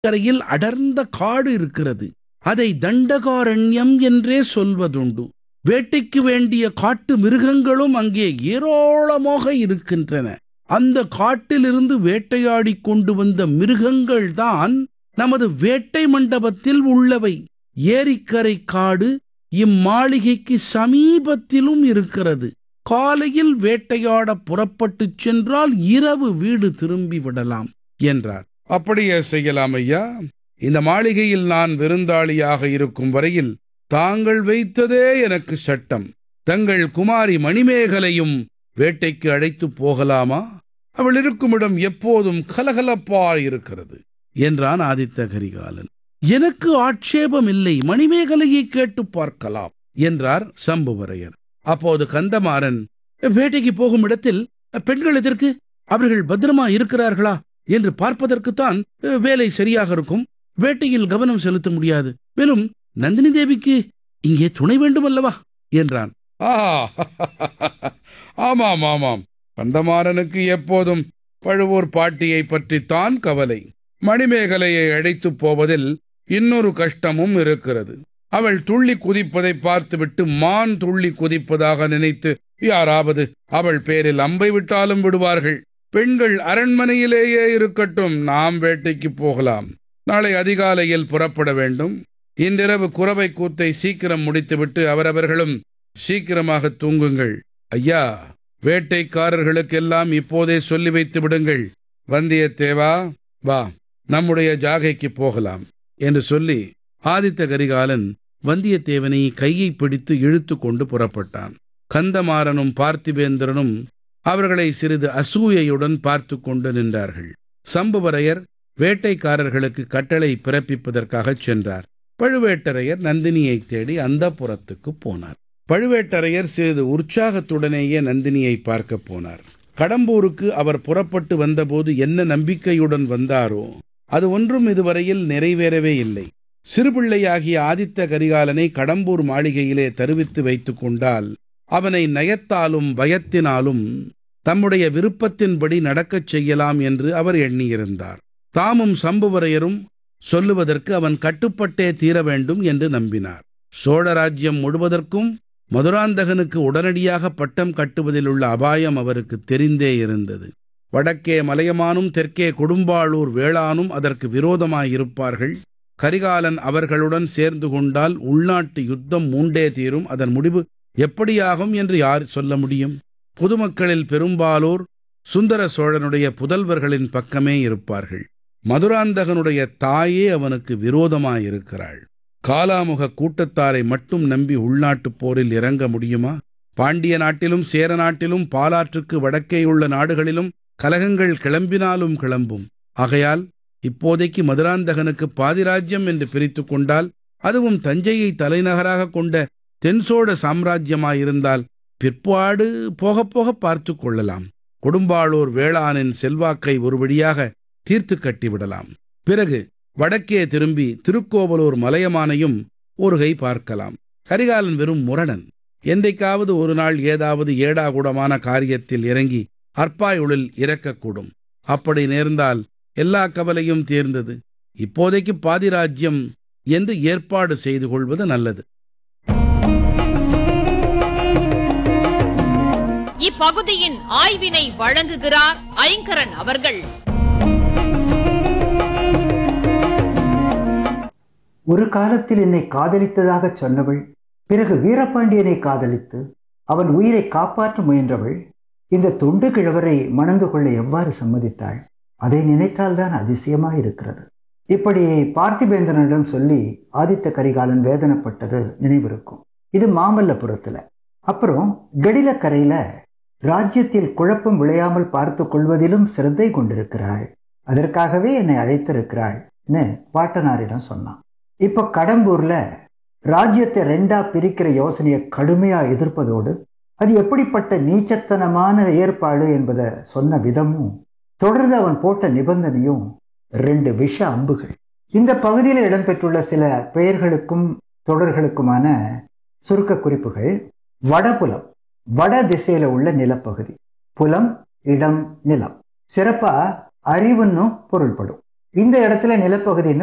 கரையில் அடர்ந்த காடு இருக்கிறது அதை தண்டகாரண்யம் என்றே சொல்வதுண்டு வேட்டைக்கு வேண்டிய காட்டு மிருகங்களும் அங்கே ஏராளமாக இருக்கின்றன அந்த காட்டிலிருந்து வேட்டையாடிக் கொண்டு வந்த மிருகங்கள்தான் நமது வேட்டை மண்டபத்தில் உள்ளவை ஏரிக்கரை காடு இம்மாளிகைக்கு சமீபத்திலும் இருக்கிறது காலையில் வேட்டையாட புறப்பட்டுச் சென்றால் இரவு வீடு திரும்பி விடலாம் என்றார் அப்படியே செய்யலாம் ஐயா இந்த மாளிகையில் நான் விருந்தாளியாக இருக்கும் வரையில் தாங்கள் வைத்ததே எனக்கு சட்டம் தங்கள் குமாரி மணிமேகலையும் வேட்டைக்கு அழைத்து போகலாமா அவள் இருக்கும் இடம் எப்போதும் கலகலப்பா இருக்கிறது என்றான் ஆதித்த கரிகாலன் எனக்கு ஆட்சேபம் இல்லை மணிமேகலையை கேட்டு பார்க்கலாம் என்றார் சம்புவரையர் அப்போது கந்தமாறன் வேட்டைக்கு போகும் இடத்தில் பெண்கள் எதற்கு அவர்கள் பத்திரமா இருக்கிறார்களா என்று பார்ப்பதற்குத்தான் வேலை சரியாக இருக்கும் வேட்டையில் கவனம் செலுத்த முடியாது மேலும் நந்தினி தேவிக்கு இங்கே துணை வேண்டும் அல்லவா என்றான் ஆ ஆமாம் ஆமாம் கந்தமாறனுக்கு எப்போதும் பழுவூர் பாட்டியை பற்றித்தான் கவலை மணிமேகலையை அழைத்துப் போவதில் இன்னொரு கஷ்டமும் இருக்கிறது அவள் துள்ளி குதிப்பதை பார்த்துவிட்டு மான் துள்ளி குதிப்பதாக நினைத்து யாராவது அவள் பேரில் அம்பை விட்டாலும் விடுவார்கள் பெண்கள் அரண்மனையிலேயே இருக்கட்டும் நாம் வேட்டைக்கு போகலாம் நாளை அதிகாலையில் புறப்பட வேண்டும் இன்றிரவு குறவை கூத்தை சீக்கிரம் முடித்துவிட்டு அவரவர்களும் சீக்கிரமாக தூங்குங்கள் ஐயா வேட்டைக்காரர்களுக்கெல்லாம் இப்போதே சொல்லி வைத்து விடுங்கள் வந்தியத்தேவா வா நம்முடைய ஜாகைக்கு போகலாம் என்று சொல்லி ஆதித்த கரிகாலன் வந்தியத்தேவனை கையை பிடித்து இழுத்து கொண்டு புறப்பட்டான் கந்தமாறனும் பார்த்திபேந்திரனும் அவர்களை சிறிது அசூயையுடன் பார்த்து கொண்டு நின்றார்கள் சம்புவரையர் வேட்டைக்காரர்களுக்கு கட்டளை பிறப்பிப்பதற்காகச் சென்றார் பழுவேட்டரையர் நந்தினியை தேடி அந்த புறத்துக்கு போனார் பழுவேட்டரையர் சிறிது உற்சாகத்துடனேயே நந்தினியை பார்க்கப் போனார் கடம்பூருக்கு அவர் புறப்பட்டு வந்தபோது என்ன நம்பிக்கையுடன் வந்தாரோ அது ஒன்றும் இதுவரையில் நிறைவேறவே இல்லை சிறுபிள்ளையாகிய ஆதித்த கரிகாலனை கடம்பூர் மாளிகையிலே தருவித்து வைத்துக் கொண்டால் அவனை நயத்தாலும் பயத்தினாலும் தம்முடைய விருப்பத்தின்படி நடக்கச் செய்யலாம் என்று அவர் எண்ணியிருந்தார் தாமும் சம்புவரையரும் சொல்லுவதற்கு அவன் கட்டுப்பட்டே தீர வேண்டும் என்று நம்பினார் சோழராஜ்யம் முழுவதற்கும் மதுராந்தகனுக்கு உடனடியாக பட்டம் கட்டுவதில் உள்ள அபாயம் அவருக்கு தெரிந்தே இருந்தது வடக்கே மலையமானும் தெற்கே கொடும்பாளூர் வேளானும் அதற்கு விரோதமாயிருப்பார்கள் கரிகாலன் அவர்களுடன் சேர்ந்து கொண்டால் உள்நாட்டு யுத்தம் மூண்டே தீரும் அதன் முடிவு எப்படியாகும் என்று யார் சொல்ல முடியும் பொதுமக்களில் பெரும்பாலோர் சுந்தர சோழனுடைய புதல்வர்களின் பக்கமே இருப்பார்கள் மதுராந்தகனுடைய தாயே அவனுக்கு விரோதமாயிருக்கிறாள் காலாமுக கூட்டத்தாரை மட்டும் நம்பி உள்நாட்டுப் போரில் இறங்க முடியுமா பாண்டிய நாட்டிலும் சேர நாட்டிலும் பாலாற்றுக்கு வடக்கேயுள்ள நாடுகளிலும் கலகங்கள் கிளம்பினாலும் கிளம்பும் ஆகையால் இப்போதைக்கு மதுராந்தகனுக்கு பாதிராஜ்யம் என்று பிரித்து கொண்டால் அதுவும் தஞ்சையை தலைநகராக கொண்ட தென்சோழ சாம்ராஜ்யமாயிருந்தால் பிற்பாடு போக போக பார்த்து கொள்ளலாம் கொடும்பாளூர் வேளாணின் செல்வாக்கை ஒரு வழியாக தீர்த்து கட்டிவிடலாம் பிறகு வடக்கே திரும்பி திருக்கோவலூர் மலையமானையும் ஒரு கை பார்க்கலாம் கரிகாலன் வெறும் முரணன் என்றைக்காவது ஒரு நாள் ஏதாவது ஏடாகூடமான காரியத்தில் இறங்கி அற்பாயுளில் இறக்கக்கூடும் அப்படி நேர்ந்தால் எல்லா கவலையும் தீர்ந்தது இப்போதைக்கு பாதிராஜ்யம் என்று ஏற்பாடு செய்து கொள்வது நல்லது இப்பகுதியின் ஆய்வினை வழங்குகிறார் ஐங்கரன் அவர்கள் ஒரு காலத்தில் என்னை காதலித்ததாகச் சொன்னவள் பிறகு வீரபாண்டியனை காதலித்து அவன் உயிரை காப்பாற்ற முயன்றவள் இந்த தொண்டு கிழவரை மணந்து கொள்ள எவ்வாறு சம்மதித்தாள் அதை நினைத்தால்தான் அதிசயமாக இருக்கிறது இப்படி பார்த்திபேந்திரனிடம் சொல்லி ஆதித்த கரிகாலன் வேதனைப்பட்டது நினைவிருக்கும் இது மாமல்லபுரத்துல அப்புறம் கடிலக்கரையில ராஜ்யத்தில் குழப்பம் விளையாமல் பார்த்து கொள்வதிலும் சிரத்தை கொண்டிருக்கிறாள் அதற்காகவே என்னை அழைத்திருக்கிறாள்னு பாட்டனாரிடம் சொன்னான் இப்போ கடம்பூர்ல ராஜ்யத்தை ரெண்டா பிரிக்கிற யோசனையை கடுமையா எதிர்ப்பதோடு அது எப்படிப்பட்ட நீச்சத்தனமான ஏற்பாடு என்பதை சொன்ன விதமும் தொடர்ந்து அவன் போட்ட நிபந்தனையும் ரெண்டு விஷ அம்புகள் இந்த பகுதியில் இடம்பெற்றுள்ள சில பெயர்களுக்கும் தொடர்களுக்குமான சுருக்க குறிப்புகள் வடபுலம் வட திசையில உள்ள நிலப்பகுதி புலம் இடம் நிலம் சிறப்பா அறிவுன்னும் பொருள்படும் இந்த இடத்துல நிலப்பகுதி